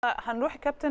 هنروح يا كابتن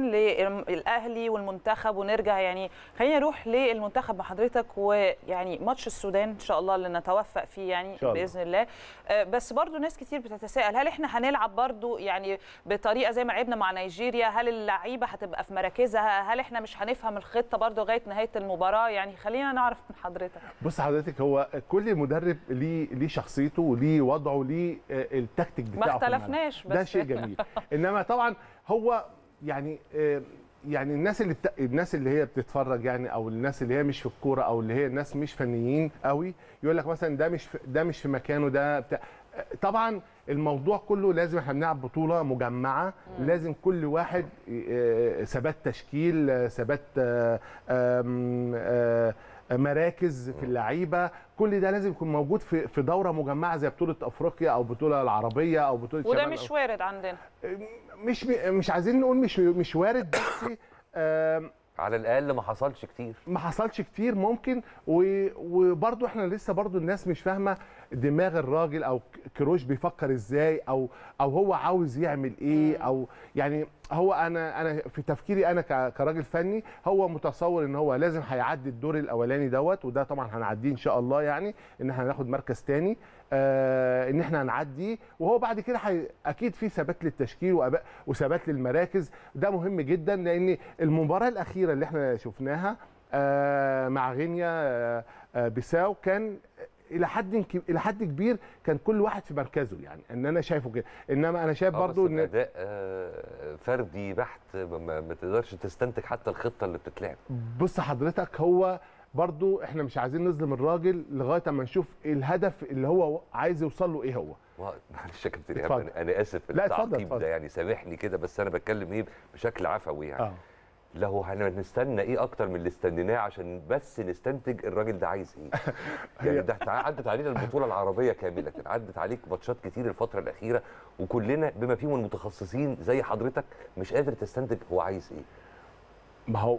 للاهلي والمنتخب ونرجع يعني خلينا نروح للمنتخب مع حضرتك ويعني ماتش السودان ان شاء الله اللي نتوفق فيه يعني شاء الله. باذن الله آه، بس برضو ناس كتير بتتساءل هل احنا هنلعب برضو يعني بطريقه زي ما لعبنا مع نيجيريا هل اللعيبه هتبقى في مراكزها هل احنا مش هنفهم الخطه برضو لغايه نهايه المباراه يعني خلينا نعرف من حضرتك بص حضرتك هو كل مدرب ليه ليه شخصيته وليه وضعه ليه آه، التكتيك ما بتاعه في الملعب. اختلفناش ده بس شيء جميل انما طبعا هو يعني آه، يعني الناس اللي بت... الناس اللي هي بتتفرج يعني او الناس اللي هي مش في الكوره او اللي هي الناس مش فنيين قوي يقول لك مثلا ده مش في... ده مش في مكانه ده بتاع آه، طبعا الموضوع كله لازم احنا بنلعب بطوله مجمعه لازم كل واحد آه، ثبات تشكيل آه، ثبات آه، آم، آه، مراكز في اللعيبه كل ده لازم يكون موجود في في دوره مجمعه زي بطوله افريقيا او بطوله العربيه او بطوله وده شمال مش وارد عندنا مش مش عايزين نقول مش مش وارد بس آم، على الاقل ما حصلش كتير ما حصلش كتير ممكن و- وبرضو احنا لسه برضو الناس مش فاهمه دماغ الراجل او كروش بيفكر ازاي او او هو عاوز يعمل ايه او يعني هو انا انا في تفكيري انا ك- كراجل فني هو متصور ان هو لازم هيعدي الدور الاولاني دوت وده طبعا هنعديه ان شاء الله يعني ان احنا هناخد مركز تاني آه ان احنا هنعديه وهو بعد كده حي... اكيد في ثبات للتشكيل وأب- وثبات للمراكز ده مهم جدا لان المباراه الاخيره اللي احنا شفناها آه مع غينيا آه آه بيساو كان الى حد ك- الى حد كبير كان كل واحد في مركزه يعني ان انا شايفه كده انما انا شايف آه، برضو بس ان الاداء آه، فردي بحت ما- ما ما تقدرش تستنتج حتى الخطه اللي بتتلعب بص حضرتك هو برضو احنا مش عايزين نظلم الراجل لغايه اما نشوف الهدف اللي هو عايز يوصل له ايه هو و- معلش يا كابتن إيهاب، اتفضل. انا انا اسف في لا، اتفضل، التعقيب اتفضل. ده يعني سامحني كده بس انا بتكلم ايه بشكل عفوي يعني اه لو هنستنى ايه اكتر من اللي استنيناه عشان بس نستنتج الراجل ده عايز ايه يعني ده إحنا عدت علينا البطوله العربيه كامله عدت عليك ماتشات كتير الفتره الاخيره وكلنا بما فيهم المتخصصين زي حضرتك مش قادر تستنتج هو عايز ايه ما هو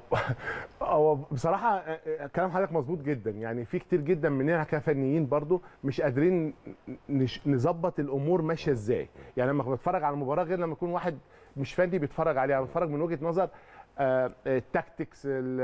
هو بصراحه آه، آه، كلام حضرتك مظبوط جدا يعني في كتير جدا مننا كفنيين برضو مش قادرين نش- نظبط الامور ماشيه ازاي يعني لما بتفرج على المباراه غير لما يكون واحد مش فني بيتفرج عليها بتفرج من وجهه نظر آه، آه، التاكتكس ال-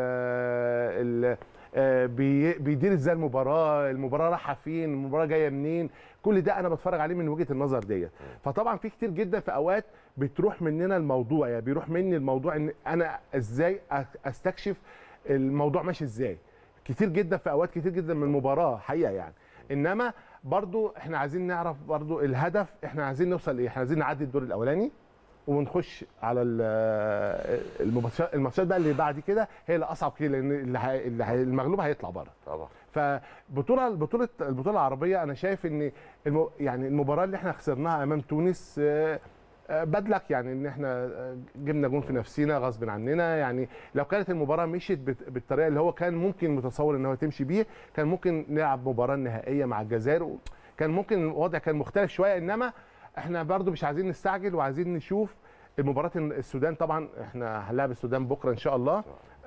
ال- آه، بي- بيدير ازاي المباراه المباراه رايحه فين المباراه جايه منين كل ده انا بتفرج عليه من وجهه النظر ديت فطبعا في كتير جدا في اوقات بتروح مننا الموضوع يعني بيروح مني الموضوع ان انا ازاي أ- استكشف الموضوع ماشي ازاي كتير جدا في اوقات كتير جدا من المباراه حقيقه يعني انما برضو احنا عايزين نعرف برضو الهدف احنا عايزين نوصل ايه احنا عايزين نعدي الدور الاولاني ونخش على ال- الماتشات الماتشات بقى اللي بعد كده هي اللي اصعب كتير لان اللي هي- اللي هي- المغلوب هيطلع بره طبعا فبطوله البطوله البطوله العربيه انا شايف ان الم... يعني المباراه اللي احنا خسرناها امام تونس آه، آه، بدلك يعني ان احنا آه، جبنا جون في نفسنا غصب عننا يعني لو كانت المباراه مشيت بت- بالطريقه اللي هو كان ممكن متصور ان هو تمشي بيه كان ممكن نلعب مباراه نهائيه مع الجزائر و- كان ممكن الوضع كان مختلف شويه انما احنا برضو مش عايزين نستعجل وعايزين نشوف المباراه السودان طبعا احنا هنلعب السودان بكره ان شاء الله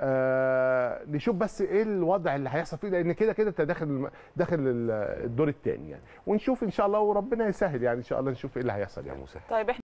آه نشوف بس ايه الوضع اللي هيحصل فيه لان كده كده انت داخل الم- داخل ال- الدور الثاني يعني ونشوف ان شاء الله وربنا يسهل يعني ان شاء الله نشوف ايه اللي هيحصل يا يعني مسهل طيب احنا